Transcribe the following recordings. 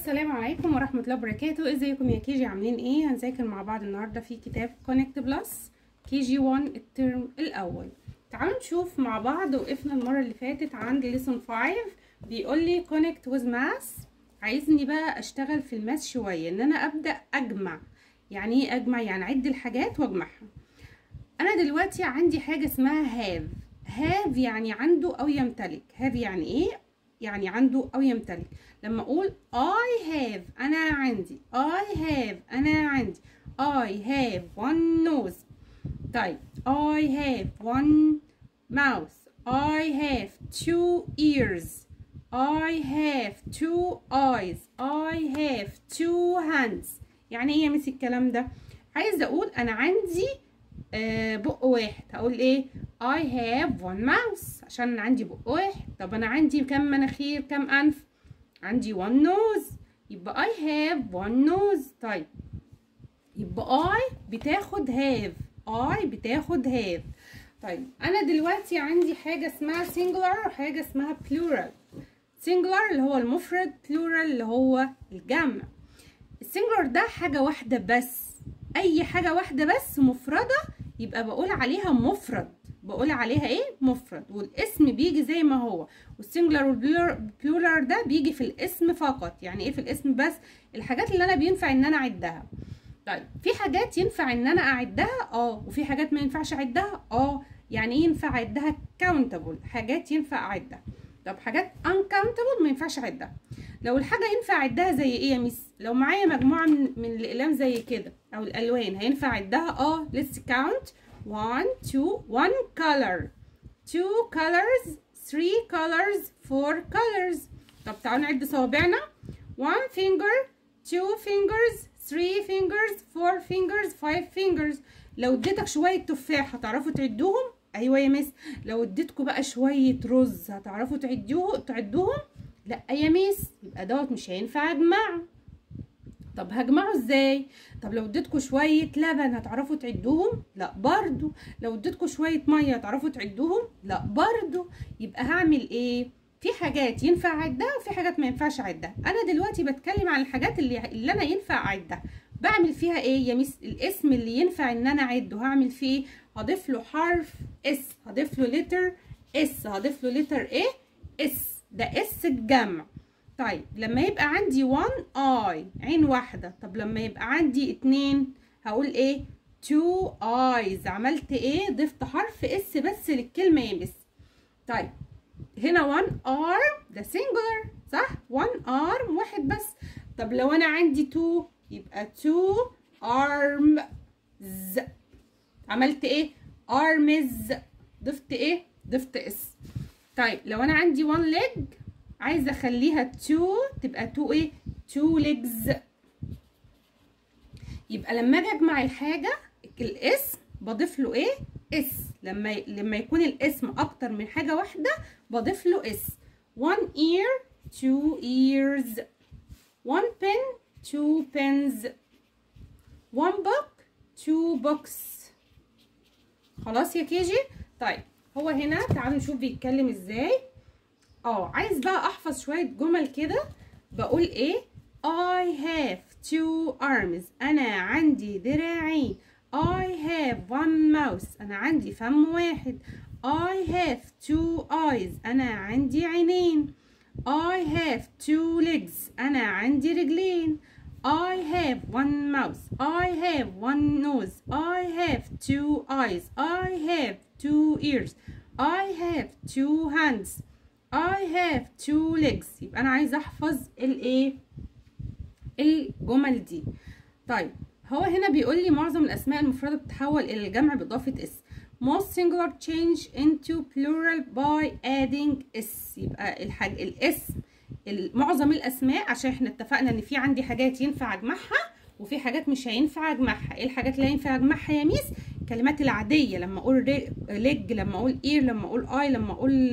السلام عليكم ورحمة الله وبركاته ازيكم يا كيجي عاملين ايه هنذاكر مع بعض النهاردة في كتاب كونكت بلس كي جي 1 الترم الاول تعالوا نشوف مع بعض وقفنا المرة اللي فاتت عند ليسون 5 بيقول لي كونكت ويز ماس عايزني بقى اشتغل في الماس شوية ان انا ابدأ اجمع يعني ايه اجمع يعني اعد الحاجات واجمعها انا دلوقتي عندي حاجة اسمها هاف هاف يعني عنده او يمتلك هاف يعني ايه يعني عنده او يمتلك لما اقول I have انا عندي I have انا عندي I have one nose طيب I have one mouth I have two ears I have two eyes I have two hands يعني ايه يا ميسي الكلام ده عايز اقول انا عندي آه بق واحد هقول ايه I have one mouth عشان انا عندي بق واحد طب انا عندي كم مناخير كم انف عندي one nose يبقى I have one nose طيب يبقى I بتاخد have I بتاخد have طيب انا دلوقتي عندي حاجة اسمها singular وحاجة اسمها plural singular اللي هو المفرد plural اللي هو الجمع السنجلر ده حاجة واحدة بس اي حاجة واحدة بس مفردة يبقى بقول عليها مفرد بقول عليها ايه مفرد والاسم بيجي زي ما هو والسنجلر والبلورال ده بيجي في الاسم فقط يعني ايه في الاسم بس الحاجات اللي انا بينفع ان انا اعدها طيب في حاجات ينفع ان انا اعدها اه وفي حاجات ما ينفعش اعدها اه يعني ايه ينفع اعدها countable حاجات ينفع اعدها طب حاجات uncountable ما ينفعش اعدها لو الحاجه ينفع اعدها زي ايه يا ميس لو معايا مجموعه من, من الاقلام زي كده او الالوان هينفع اعدها اه let's count one two one color two colors three colors four colors طب تعالوا نعد صوابعنا one finger two fingers three fingers four fingers five fingers لو اديتك شويه تفاح هتعرفوا تعدوهم ايوه يا ميس لو اديتكم بقى شويه رز هتعرفوا تعدوه تعدوهم لا يا ميس يبقى دوت مش هينفع اجمعه طب هجمعه ازاي طب لو اديتكم شويه لبن هتعرفوا تعدوهم لا برضو لو اديتكم شويه ميه هتعرفوا تعدوهم لا برضو يبقى هعمل ايه في حاجات ينفع اعدها وفي حاجات ما ينفعش اعدها انا دلوقتي بتكلم عن الحاجات اللي اللي انا ينفع اعدها بعمل فيها ايه يا ميس الاسم اللي ينفع ان انا اعده هعمل فيه هضيف له حرف اس هضيف له لتر اس هضيف له لتر ايه اس ده اس الجمع طيب لما يبقى عندي 1 اي عين واحدة طب لما يبقى عندي اتنين هقول ايه 2 ايز عملت ايه ضفت حرف اس بس للكلمة يا مس طيب هنا 1 arm ده singular صح 1 arm واحد بس طب لو انا عندي 2 يبقى 2 arms عملت ايه arms ضفت ايه ضفت اس طيب لو انا عندي 1 leg عايزه اخليها 2 تبقى 2 ايه 2 legs يبقى لما اجي اجمع الحاجه الاسم بضيف له ايه اس لما لما يكون الاسم اكتر من حاجه واحده بضيف له اس 1 ear 2 ears 1 pen 2 pens 1 book 2 books خلاص يا كيجي طيب هو هنا تعالوا نشوف بيتكلم ازاي اه عايز بقى احفظ شويه جمل كده بقول ايه I have two arms انا عندي ذراعين I have one mouth انا عندي فم واحد I have two eyes انا عندي عينين I have two legs انا عندي رجلين I have one mouth I have one nose I have two eyes I have two ears I have two hands I have two legs يبقى أنا عايزة أحفظ الإيه الجمل دي طيب هو هنا بيقول لي معظم الأسماء المفردة بتتحول إلى الجمع بإضافة اس most singular change into plural by adding s يبقى الحاج الاسم معظم الأسماء عشان احنا اتفقنا إن في عندي حاجات ينفع أجمعها وفي حاجات مش هينفع أجمعها إيه الحاجات اللي هينفع أجمعها يا ميس الكلمات العادية لما أقول ليج لما أقول اير لما أقول اي لما أقول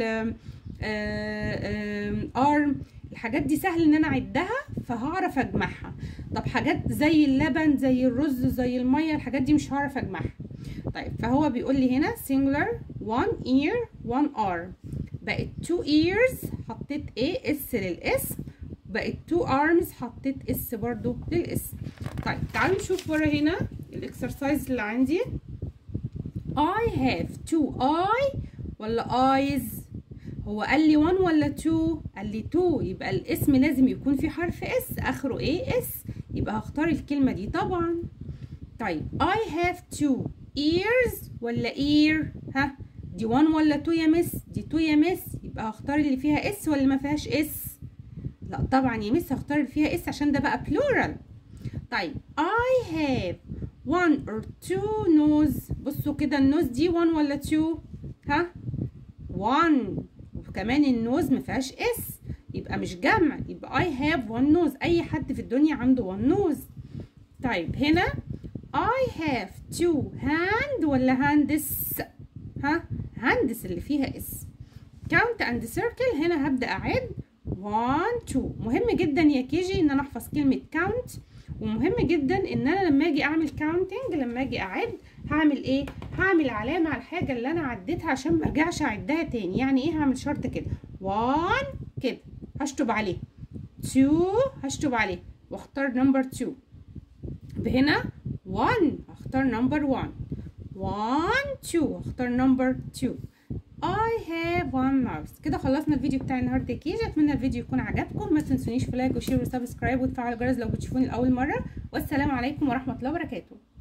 ارم الحاجات دي سهل ان انا اعدها فهعرف اجمعها طب حاجات زي اللبن زي الرز زي الميه الحاجات دي مش هعرف اجمعها طيب فهو بيقول لي هنا singular one ear one arm بقت two ears حطيت ايه اس للاسم بقت تو ارمز حطيت اس برضو للاسم طيب تعالوا نشوف ورا هنا الاكسرسايز اللي عندي I have two eye ولا eyes هو قال لي 1 ولا 2 قال لي 2 يبقى الاسم لازم يكون في حرف اس اخره ايه اس يبقى هختار الكلمه دي طبعا طيب I have two ears ولا ear ها دي 1 ولا 2 يا مس دي 2 يا مس يبقى هختار اللي فيها اس ولا ما فيهاش اس لا طبعا يا مس هختار اللي فيها اس عشان ده بقى plural طيب I have one or two nose بصوا كده النوز دي 1 ولا 2 ها 1 وكمان النوز ما فيهاش اس يبقى مش جمع يبقى I have one nose اي حد في الدنيا عنده one nose طيب هنا I have two hand ولا hands ها hands اللي فيها اس count and circle هنا هبدأ أعد 1 2 مهم جدا يا كيجي ان انا احفظ كلمة count ومهم جدا ان انا لما اجي اعمل counting لما اجي اعد هعمل ايه هعمل علامة على الحاجة اللي انا عديتها عشان ما ارجعش اعدها تاني يعني ايه هعمل شرط كده 1 كده هشطب عليه 2 هشطب عليه واختار نمبر 2 هنا 1 هختار نمبر 1 1 2 هختار نمبر 2 I have one mouse كده خلصنا الفيديو بتاع النهارده يا كيجي اتمنى الفيديو يكون عجبكم ما تنسونيش في لايك وشير وسبسكرايب وتفعلوا الجرس لو بتشوفوني لاول مره والسلام عليكم ورحمه الله وبركاته